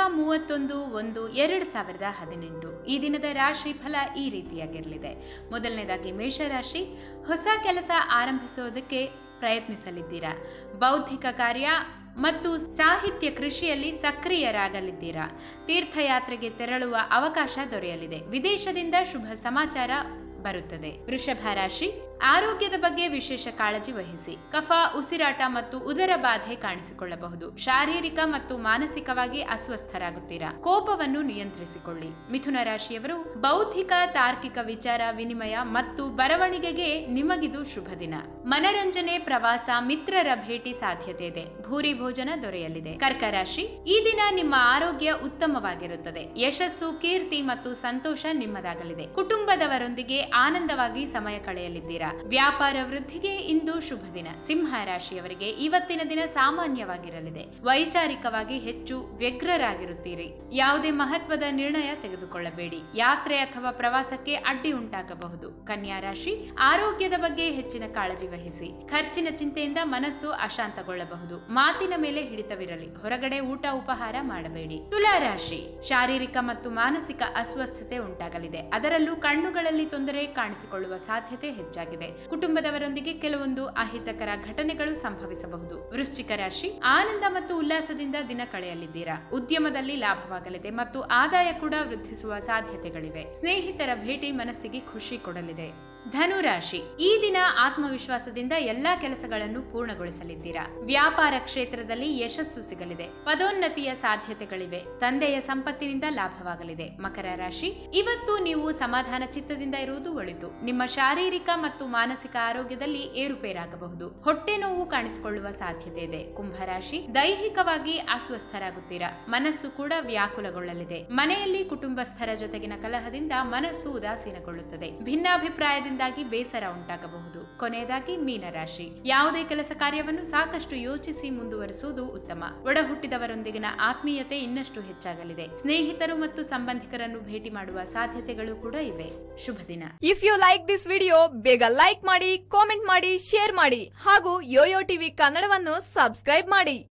ಮೂವತ್ತೊಂದು ಒಂದು ಎರಡು ಸಾವಿರದ ಹದಿನೆಂಟು ಈ ದಿನದ ರಾಶಿ ಫಲ ಈ ರೀತಿಯಾಗಿರಲಿದೆ ಮೊದಲನೇದಾಗಿ ಮೇಷರಾಶಿ ಹೊಸ ಕೆಲಸ ಆರಂಭಿಸೋದಕ್ಕೆ ಪ್ರಯತ್ನಿಸಲಿದ್ದೀರಾ ಬೌದ್ಧಿಕ ಕಾರ್ಯ ಮತ್ತು ಸಾಹಿತ್ಯ ಕೃಷಿಯಲ್ಲಿ ಸಕ್ರಿಯರಾಗಲಿದ್ದೀರಾ ತೀರ್ಥಯಾತ್ರೆಗೆ ತೆರಳುವ ಅವಕಾಶ ದೊರೆಯಲಿದೆ ವಿದೇಶದಿಂದ ಶುಭ ಸಮಾಚಾರ ಬರುತ್ತದೆ ವೃಷಭ ರಾಶಿ ಆರೋಗ್ಯದ ಬಗ್ಗೆ ವಿಶೇಷ ಕಾಳಜಿ ವಹಿಸಿ ಕಫ ಉಸಿರಾಟ ಮತ್ತು ಉದರ ಬಾಧೆ ಕಾಣಿಸಿಕೊಳ್ಳಬಹುದು ಶಾರೀರಿಕ ಮತ್ತು ಮಾನಸಿಕವಾಗಿ ಅಸ್ವಸ್ಥರಾಗುತ್ತೀರಾ ಕೋಪವನ್ನು ನಿಯಂತ್ರಿಸಿಕೊಳ್ಳಿ ಮಿಥುನ ರಾಶಿಯವರು ಬೌದ್ಧಿಕ ತಾರ್ಕಿಕ ವಿಚಾರ ವಿನಿಮಯ ಮತ್ತು ಬರವಣಿಗೆಗೆ ನಿಮಗಿದು ಶುಭ ದಿನ ಮನರಂಜನೆ ಪ್ರವಾಸ ಮಿತ್ರರ ಭೇಟಿ ಸಾಧ್ಯತೆ ಇದೆ ಭೂರಿ ಭೋಜನ ದೊರೆಯಲಿದೆ ಕರ್ಕ ರಾಶಿ ಈ ದಿನ ನಿಮ್ಮ ಆರೋಗ್ಯ ಉತ್ತಮವಾಗಿರುತ್ತದೆ ಯಶಸ್ಸು ಕೀರ್ತಿ ಮತ್ತು ಸಂತೋಷ ನಿಮ್ಮದಾಗಲಿದೆ ಕುಟುಂಬದವರೊಂದಿಗೆ ಆನಂದವಾಗಿ ಸಮಯ ಕಳೆಯಲಿದ್ದೀರಾ ವ್ಯಾಪಾರ ವೃದ್ಧಿಗೆ ಇಂದು ಶುಭ ದಿನ ಸಿಂಹ ರಾಶಿಯವರಿಗೆ ಇವತ್ತಿನ ದಿನ ಸಾಮಾನ್ಯವಾಗಿರಲಿದೆ ವೈಚಾರಿಕವಾಗಿ ಹೆಚ್ಚು ವ್ಯಗ್ರರಾಗಿರುತ್ತೀರಿ ಯಾವುದೇ ಮಹತ್ವದ ನಿರ್ಣಯ ತೆಗೆದುಕೊಳ್ಳಬೇಡಿ ಯಾತ್ರೆ ಅಥವಾ ಪ್ರವಾಸಕ್ಕೆ ಅಡ್ಡಿ ಉಂಟಾಗಬಹುದು ಕನ್ಯಾ ರಾಶಿ ಆರೋಗ್ಯದ ಬಗ್ಗೆ ಹೆಚ್ಚಿನ ಕಾಳಜಿ ವಹಿಸಿ ಖರ್ಚಿನ ಚಿಂತೆಯಿಂದ ಮನಸ್ಸು ಅಶಾಂತಗೊಳ್ಳಬಹುದು ಮಾತಿನ ಮೇಲೆ ಹಿಡಿತವಿರಲಿ ಹೊರಗಡೆ ಊಟ ಉಪಹಾರ ಮಾಡಬೇಡಿ ತುಲಾ ರಾಶಿ ಶಾರೀರಿಕ ಮತ್ತು ಮಾನಸಿಕ ಅಸ್ವಸ್ಥತೆ ಉಂಟಾಗಲಿದೆ ಅದರಲ್ಲೂ ಕಣ್ಣುಗಳಲ್ಲಿ ತೊಂದರೆ ಕಾಣಿಸಿಕೊಳ್ಳುವ ಸಾಧ್ಯತೆ ಹೆಚ್ಚಾಗಿದೆ ಕುಟುಂಬದವರೊಂದಿಗೆ ಕೆಲವೊಂದು ಅಹಿತಕರ ಘಟನೆಗಳು ಸಂಭವಿಸಬಹುದು ವೃಶ್ಚಿಕ ರಾಶಿ ಆನಂದ ಮತ್ತು ಉಲ್ಲಾಸದಿಂದ ದಿನ ಕಳೆಯಲಿದ್ದೀರಾ ಉದ್ಯಮದಲ್ಲಿ ಲಾಭವಾಗಲಿದೆ ಮತ್ತು ಆದಾಯ ಕೂಡ ವೃದ್ಧಿಸುವ ಸಾಧ್ಯತೆಗಳಿವೆ ಸ್ನೇಹಿತರ ಭೇಟಿ ಮನಸ್ಸಿಗೆ ಖುಷಿ ಕೊಡಲಿದೆ ಧನು ರಾಶಿ ಈ ದಿನ ಆತ್ಮವಿಶ್ವಾಸದಿಂದ ಎಲ್ಲಾ ಕೆಲಸಗಳನ್ನು ಪೂರ್ಣಗೊಳಿಸಲಿದ್ದೀರಾ ವ್ಯಾಪಾರ ಕ್ಷೇತ್ರದಲ್ಲಿ ಯಶಸ್ಸು ಸಿಗಲಿದೆ ಪದೋನ್ನತಿಯ ಸಾಧ್ಯತೆಗಳಿವೆ ತಂದೆಯ ಸಂಪತ್ತಿನಿಂದ ಲಾಭವಾಗಲಿದೆ ಮಕರ ರಾಶಿ ಇವತ್ತು ನೀವು ಸಮಾಧಾನ ಚಿತ್ತದಿಂದ ಇರುವುದು ಒಳಿತು ನಿಮ್ಮ ಶಾರೀರಿಕ ಮತ್ತು ಮಾನಸಿಕ ಆರೋಗ್ಯದಲ್ಲಿ ಏರುಪೇರಾಗಬಹುದು ಹೊಟ್ಟೆ ನೋವು ಕಾಣಿಸಿಕೊಳ್ಳುವ ಸಾಧ್ಯತೆ ಇದೆ ಕುಂಭರಾಶಿ ದೈಹಿಕವಾಗಿ ಅಸ್ವಸ್ಥರಾಗುತ್ತೀರಾ ಮನಸ್ಸು ಕೂಡ ವ್ಯಾಕುಲಗೊಳ್ಳಲಿದೆ ಮನೆಯಲ್ಲಿ ಕುಟುಂಬಸ್ಥರ ಜೊತೆಗಿನ ಕಲಹದಿಂದ ಮನಸ್ಸು ಉದಾಸೀನಗೊಳ್ಳುತ್ತದೆ ಭಿನ್ನಾಭಿಪ್ರಾಯದಿಂದಾಗಿ ಬೇಸರ ಉಂಟಾಗಬಹುದು ಕೊನೆಯದಾಗಿ ಮೀನರಾಶಿ ಯಾವುದೇ ಕೆಲಸ ಕಾರ್ಯವನ್ನು ಸಾಕಷ್ಟು ಯೋಚಿಸಿ ಮುಂದುವರಿಸುವುದು ಉತ್ತಮ ಒಡ ಹುಟ್ಟಿದವರೊಂದಿಗಿನ ಆತ್ಮೀಯತೆ ಇನ್ನಷ್ಟು ಹೆಚ್ಚಾಗಲಿದೆ ಸ್ನೇಹಿತರು ಮತ್ತು ಸಂಬಂಧಿಕರನ್ನು ಭೇಟಿ ಮಾಡುವ ಸಾಧ್ಯತೆಗಳು ಕೂಡ ಇವೆ ಶುಭ ದಿನ if you like this video ಬೇಗ ಲೈಕ್ ಮಾಡಿ ಕಾಮೆಂಟ್ ಮಾಡಿ ಶೇರ್ ಮಾಡಿ ಹಾಗೂ ಯೋಯೋ ಟಿವಿ ಕನ್ನಡವನ್ನು ಸಬ್ಸ್ಕ್ರೈಬ್ ಮಾಡಿ